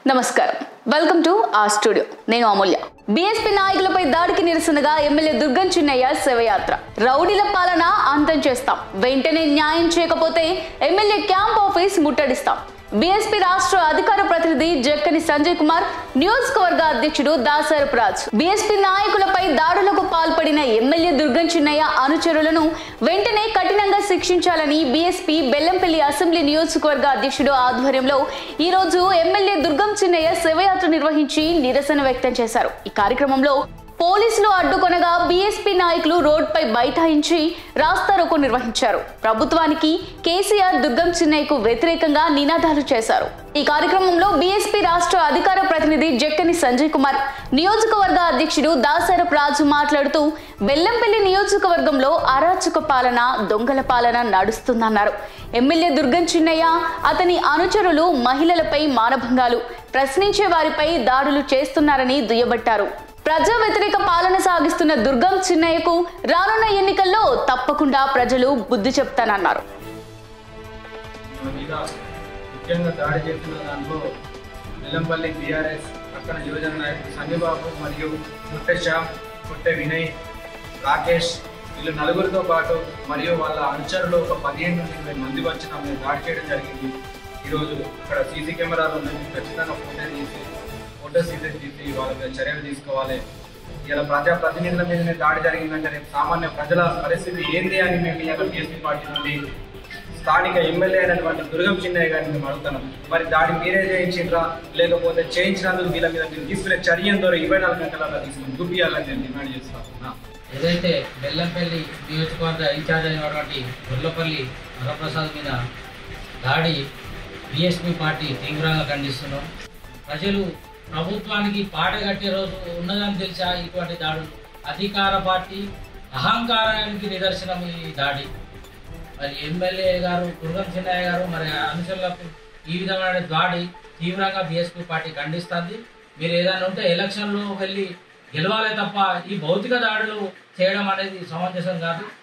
నమస్కారం welcome to ఆ studio నేను అమూల్య బీఎస్పీ నాయకులపై దాడికి నిరసనగా ఎమ్మెల్యే దుర్గం చిన్నయ్య శివయాత్ర రౌడీల పాలన అంతం చేస్తాం వెంటనే న్యాయం చేయకపోతే ఎమ్మెల్యే క్యాంప్ ఆఫీస్ ముట్టడిస్తాం బీఎస్పీ రాష్ట్ర అధికార ప్రతినిధి జక్కని సంజయ్ కుమార్ నియోజకవర్గ అధ్యక్షుడు దాసరపు రాజ్ బీఎస్పీ నాయకులపై దాడులకు పాల్పడిన ఎమ్మెల్యే దుర్గం చిన్నయ్య అనుచరులను వెంటనే కఠినంగా శిక్షించాలని బీఎస్పీ బెల్లంపల్లి అసెంబ్లీ నియోజకవర్గ అధ్యక్షుడు ఆధ్వర్యంలో ఈ రోజు ఎమ్మెల్యే దుర్గం చిన్నయ్య శివయాత్ర నిర్వహించి నిరసన వ్యక్తం చేశారు ఈ కార్యక్రమంలో పోలీసులు అడ్డుకొనగా బీఎస్పీ నాయకులు రోడ్పై బైఠాయించి రాస్తారోకో నిర్వహించారు ప్రభుత్వానికి కేసీఆర్ దుర్గం చిన్నయ్యకు వ్యతిరేకంగా నినాదాలు చేశారు ఈ కార్యక్రమంలో బీఎస్పీ రాష్ట్ర అధికార ప్రతినిధి జక్కని సంజయ్ కుమార్ నియోజకవర్గ అధ్యక్షుడు దాసరపు రాజు మాట్లాడుతూ బెల్లంపల్లి నియోజకవర్గంలో అరాచక పాలన దొంగల పాలన నడుస్తుందన్నారు ఎమ్మెల్యే దుర్గం చిన్నయ్య అతని అనుచరులు మహిళలపై మానభంగాలు ప్రశ్నించే వారిపై దాడులు చేస్తున్నారని దుయ్యబట్టారు ప్రజా వ్యతిరేక పాలన సాగిస్తున్న దుర్గం చిన్నయ్యకు రానున్న ఎన్నికల్లో తప్పకుండా ప్రజలు బుద్ధి చెప్తానన్నారు మన మీద ముఖ్యంగా దాడి చేస్తున్న దాంట్లో వెల్లంపల్లి బీఆర్ఎస్ పక్కన యువజన నాయకుడు సంజయబాబు మరియు పుట్టె శ్యామ్ పుట్టె వినయ్ రాకేష్ వీళ్ళు నలుగురితో పాటు మరియు వాళ్ళ అనుచరులు ఒక పదిహేను నుండి ఇరవై మంది వచ్చి నా మీద దాడి చేయడం జరిగింది ఈరోజు ఇక్కడ సీసీ కెమెరాలు ఉన్నాయి ఖచ్చితంగా ఫోటో తీసి ఫోటో సీసీ తీసి వాళ్ళ మీద చర్యలు తీసుకోవాలి ఇలా ప్రజా ప్రతినిధుల మీదనే దాడి జరిగిందంటే రేపు సామాన్య ప్రజల పరిస్థితి ఏంది అని మేము ఇలా బీఎస్పీ పార్టీ నుండి స్థానిక ఎమ్మెల్యే అయినటువంటి దుర్గం చిన్నయ్య గారిని మేము అడుగుతున్నాం మరి దాడి మీరే చేయించిండ్రా లేకపోతే చేయించినందుకు వీళ్ళ మీద మీరు తీసుకునే చర్య ద్వారా ఇరవై నాలుగు గంటలలో తీసుకుని చూపించాలని నేను డిమాండ్ చేస్తున్నాను ఏదైతే బెల్లంపల్లి నియోజకవర్గ ఇన్ఛార్జ్ అయినటువంటి గొల్లపల్లి వరప్రసాద్ మీద దాడి బీఎస్పీ పార్టీ తీవ్రంగా ఖండిస్తున్నాం ప్రజలు ప్రభుత్వానికి పాట కట్టే రోజు ఉన్నదని తెలిసా ఇటువంటి దాడులు అధికార పార్టీ అహంకారానికి నిదర్శనం ఈ దాడి మరి ఎమ్మెల్యే గారు దుర్గం చిన్నయ్య గారు మరి అనుచరులకు ఈ విధమైన దాడి తీవ్రంగా బీఎస్పీ పార్టీ ఖండిస్తుంది మీరు ఏదైనా ఉంటే ఎలక్షన్లో వెళ్ళి గెలవాలే తప్ప ఈ భౌతిక దాడులు చేయడం అనేది సమంజసం కాదు